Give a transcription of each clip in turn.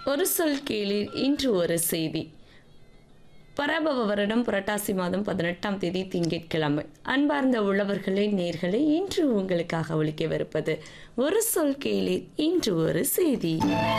ஒரு சொல் கீழில் இன்று ஒரு செய்தி பராபவ வருடம் புரட்டாசி மாதம் பதினெட்டாம் தேதி திங்கட்கிழமை அன்பார்ந்த உழவர்களே நேர்களே இன்று உங்களுக்காக ஒழிக்கவிருப்பது ஒரு சொல் கேளிர் இன்று ஒரு செய்தி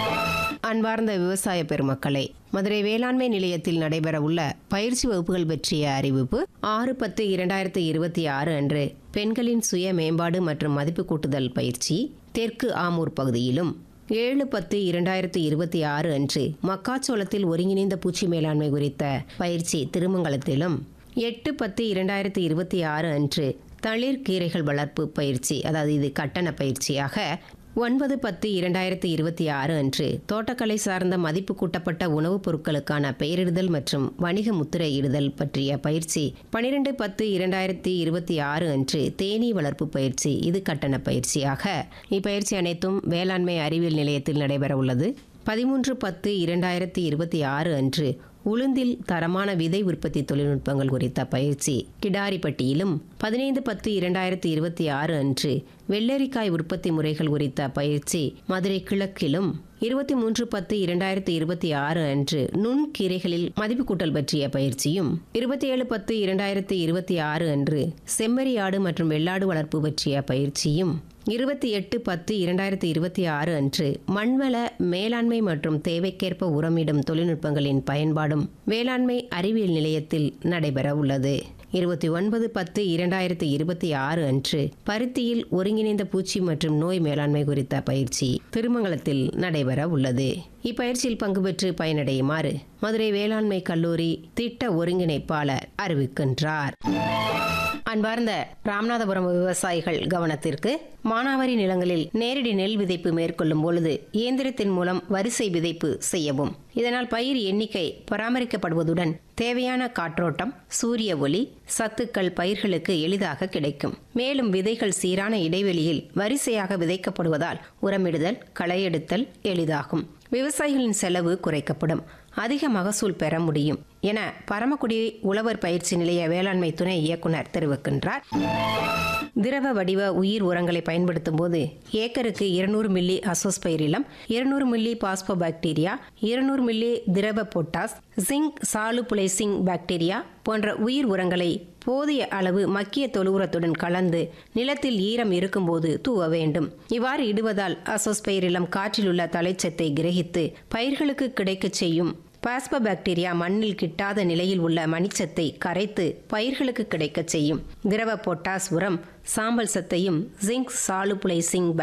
அன்பார்ந்த விவசாய பெருமக்களே மதுரை வேளாண்மை நிலையத்தில் நடைபெறவுள்ள பயிற்சி வகுப்புகள் பற்றிய அறிவிப்பு ஆறு பத்து இரண்டாயிரத்தி இருபத்தி ஆறு அன்று பெண்களின் சுய மேம்பாடு மற்றும் மதிப்பு கூட்டுதல் பயிற்சி தெற்கு ஆமூர் பகுதியிலும் ஏழு பத்து இரண்டாயிரத்தி இருபத்தி ஆறு அன்று மக்காச்சோளத்தில் ஒருங்கிணைந்த பூச்சி மேலாண்மை குறித்த பயிற்சி திருமங்கலத்திலும் எட்டு பத்து இரண்டாயிரத்தி இருபத்தி ஆறு அன்று தளிர் கீரைகள் வளர்ப்பு பயிற்சி அதாவது இது கட்டண பயிற்சியாக ஒன்பது பத்து இரண்டாயிரத்தி இருபத்தி ஆறு அன்று தோட்டக்கலை சார்ந்த மதிப்பு கூட்டப்பட்ட உணவுப் பொருட்களுக்கான பெயரிடுதல் மற்றும் வணிக முத்திரையிடுதல் பற்றிய பயிற்சி பனிரெண்டு பத்து இரண்டாயிரத்தி இருபத்தி ஆறு அன்று தேனீ வளர்ப்பு பயிற்சி இது கட்டண பயிற்சியாக இப்பயிற்சி அனைத்தும் வேளாண்மை அறிவியல் நிலையத்தில் நடைபெற உள்ளது பதிமூன்று பத்து இரண்டாயிரத்தி இருபத்தி ஆறு அன்று உளுந்தில் தரமான விதை உற்பத்தி தொழில்நுட்பங்கள் குறித்த பயிற்சி கிடாரிப்பட்டியிலும் பதினைந்து பத்து இரண்டாயிரத்தி இருபத்தி ஆறு அன்று வெள்ளரிக்காய் உற்பத்தி முறைகள் குறித்த பயிற்சி மதுரை கிழக்கிலும் இருபத்தி மூன்று பத்து இரண்டாயிரத்தி இருபத்தி ஆறு அன்று நுண்கீரைகளில் மதிப்பு கூட்டல் பற்றிய பயிற்சியும் இருபத்தி ஏழு பத்து இரண்டாயிரத்தி இருபத்தி ஆறு அன்று செம்மறி ஆடு மற்றும் வெள்ளாடு வளர்ப்பு பற்றிய பயிற்சியும் இருபத்தி எட்டு பத்து இரண்டாயிரத்தி இருபத்தி ஆறு அன்று மண்வள மேலாண்மை மற்றும் தேவைக்கேற்ப உரமிடும் தொழில்நுட்பங்களின் பயன்பாடும் வேளாண்மை அறிவியல் நிலையத்தில் நடைபெற உள்ளது இருபத்தி ஒன்பது பத்து இரண்டாயிரத்தி இருபத்தி ஆறு அன்று பருத்தியில் ஒருங்கிணைந்த பூச்சி மற்றும் நோய் மேலாண்மை குறித்த பயிற்சி திருமங்கலத்தில் நடைபெற உள்ளது இப்பயிற்சியில் பங்கு பெற்று பயனடையுமாறு மதுரை வேளாண்மை கல்லூரி திட்ட ஒருங்கிணைப்பாளர் அறிவிக்கின்றார் அன்பார்ந்த ராமநாதபுரம் விவசாயிகள் கவனத்திற்கு மானாவாரி நிலங்களில் நேரடி நெல் விதைப்பு மேற்கொள்ளும் பொழுது இயந்திரத்தின் மூலம் வரிசை விதைப்பு செய்யவும் இதனால் பயிர் எண்ணிக்கை பராமரிக்கப்படுவதுடன் தேவையான காற்றோட்டம் சூரிய ஒளி சத்துக்கள் பயிர்களுக்கு எளிதாக கிடைக்கும் மேலும் விதைகள் சீரான இடைவெளியில் வரிசையாக விதைக்கப்படுவதால் உரமிடுதல் களையெடுத்தல் எளிதாகும் விவசாயிகளின் செலவு குறைக்கப்படும் அதிக மகசூல் பெற முடியும் என பரமக்குடி உழவர் பயிற்சி நிலைய வேளாண்மை துணை இயக்குனர் தெரிவிக்கின்றார் திரவ வடிவ உயிர் உரங்களை பயன்படுத்தும் போது ஏக்கருக்கு இருநூறு மில்லி அசோஸ்பைரிலம் இருநூறு மில்லி பாஸ்போபாக்டீரியா இருநூறு மில்லி திரவ பொட்டாஸ் ஜிங்க் சாலுபுலைசிங் பாக்டீரியா போன்ற உயிர் உரங்களை போதிய அளவு மக்கிய தொழு உரத்துடன் கலந்து நிலத்தில் ஈரம் இருக்கும்போது தூவ வேண்டும் இவ்வாறு இடுவதால் அசோஸ்பைரிலம் காற்றில் உள்ள தலைச்சத்தை கிரகித்து பயிர்களுக்கு கிடைக்கச் செய்யும் பாஸ்பபாக்டீரியா மண்ணில் கிட்டாத நிலையில் உள்ள மணிச்சத்தை கரைத்து பயிர்களுக்கு கிடைக்கச் செய்யும் திரவ பொட்டாஸ் உரம் சாம்பல் சத்தையும் ஜிங்க் சாலுபுலைசிங்